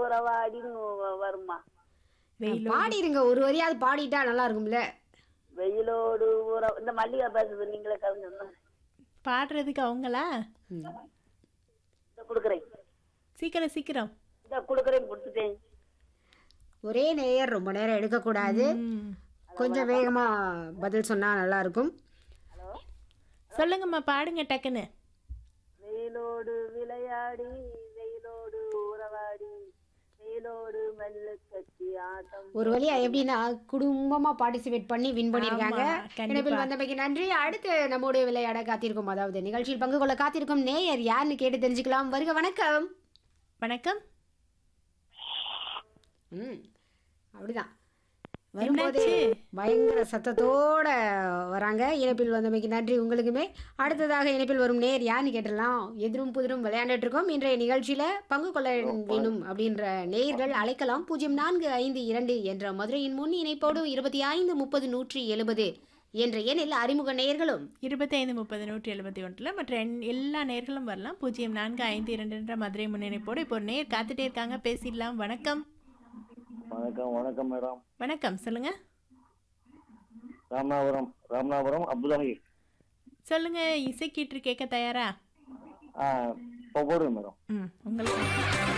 உறவாடின்னு வ- வருமா வெயிலோ பாடிடுங்க ஒரு வரியாவது பாடிட்டா நல்லா இருக்கும்ல வெயிலோடு உற இந்த மல்லிகை பேசுறது நீங்களே கலந்து பாடுறதுக்கு அவங்களா இந்த கொடுக்குறேன் சீக்கிரம் சீக்கிரம் இந்த கொடுக்குறேன் கொடுத்துட்டேன் ஒரே நேயர் ரொம்ப நேரம் எடுக்கக்கூடாது ம். கொஞ்சம் வேகமா பதில் சொன்னா நல்லா இருக்கும் சொல்லுங்கம்மா பாடுங்க டக்குன்னு வெயிலோடு விளையாடி வெயிலோடு உறவாடி வெயிலோடு மெல்ல கட்டி ஆட்டம் ஒரு வழியா எப்படின்னா குடும்பமா பார்ட்டிசிபேட் பண்ணி வின் பண்ணிருக்காங்க ஆமா, கண்டிப்பா. இணைப்பில் வந்தமைக்கு நன்றி அடுத்து நம்முடைய விளையாட காத்திருக்கும் அதாவது நிகழ்ச்சியில் பங்கு கொள்ள காத்திருக்கும் நேயர் யாருன்னு கேட்டு தெரிஞ்சுக்கலாம் வருக வணக்கம் வணக்கம் ம் அப்படிதான் வரும்போது என்னாச்சு? பயங்கர சத்தத்தோட வராங்க இணைப்பில் வந்தமைக்கு நன்றி உங்களுக்குமே அடுத்ததாக இணைப்பில் வரும் நேர் யாருன்னு கேட்டலாம் எதிரும் புதிரும் விளையாண்டுட்டு இருக்கோம் இன்றைய நிகழ்ச்சியில பங்கு கொள்ள வேணும் அப்படின்ற நேயர்கள் அழைக்கலாம் பூஜ்ஜியம் நான்கு ஐந்து இரண்டு என்ற மதுரையின் முன் இணைப்போடு இருபத்தி ஐந்து முப்பது நூற்றி எழுபது என்ற எண்ணில் அறிமுக நேயர்களும் இருபத்தைந்து முப்பது நூற்றி எழுபத்தி ஒன்றில் மற்ற எண்- எல்லா நேர்களும் வரலாம் பூஜ்ஜியம் நான்கு ஐந்து இரண்டுன்ற மதுரை முன்னிணைப்போடு இப்போ ஒரு நேர் காத்துட்டே இருக்காங்க பேசிடலாம் வணக்கம் வணக்கம் வணக்கம் மேடம் வணக்கம் சொல்லுங்க ராமநாதபுரம் ராமநாதபுரம் அப்துல்லாஹி சொல்லுங்க இசை கீற்று கேட்க தயாரா ஆ இப்போ போடுங்க மேடம் ம் உங்களுக்கு